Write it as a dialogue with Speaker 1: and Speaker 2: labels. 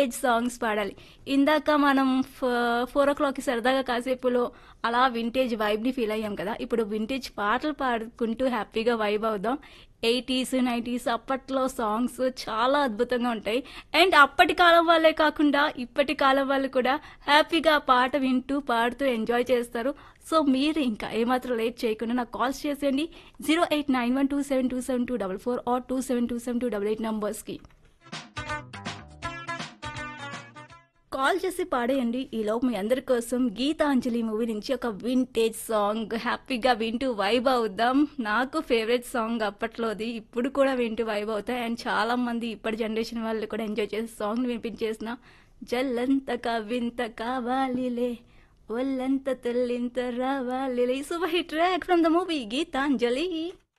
Speaker 1: vintage songs పాడాలి ఇందాక మనం ఫోర్ ఓ క్లాక్కి సరదాగా కాసేపులో అలా వింటేజ్ వైబ్ని ఫీల్ అయ్యాం కదా ఇప్పుడు వింటేజ్ పాటలు పాడుకుంటూ హ్యాపీగా వైబ్ అవుదాం ఎయిటీస్ నైంటీస్ అప్పట్లో సాంగ్స్ చాలా అద్భుతంగా ఉంటాయి అండ్ అప్పటి కాలం వాళ్ళే కాకుండా ఇప్పటి కాలం వాళ్ళు కూడా హ్యాపీగా ఆ పాట వింటూ పాడుతూ ఎంజాయ్ చేస్తారు సో మీరు ఇంకా ఏమాత్రం లేట్ చేయకుండా నాకు కాల్స్ చేసేయండి zero eight nine one two seven two seven two double four or two seven two seven two double eight నంబర్స్కి కాల్ చేసి పాడేయండి ఈలోపు మీ అందరి కోసం గీతాంజలి మూవీ నుంచి ఒక వింటేజ్ సాంగ్ హ్యాపీగా వింటూ వైబ్ అవుదాం నాకు ఫేవరెట్ సాంగ్ అప్పట్లోది ఇప్పుడు కూడా వింటూ వైబ్ అవుతాయి అండ్ చాలా మంది ఇప్పటి జనరేషన్ వాళ్ళు కూడా ఎంజాయ్ చేసే సాంగ్ వినిపించేసిన జల్లంత కవింత కావాలిలే ఒళ్ళంత తెల్లింత రావాలిలే super hit track from the movie Gitanjali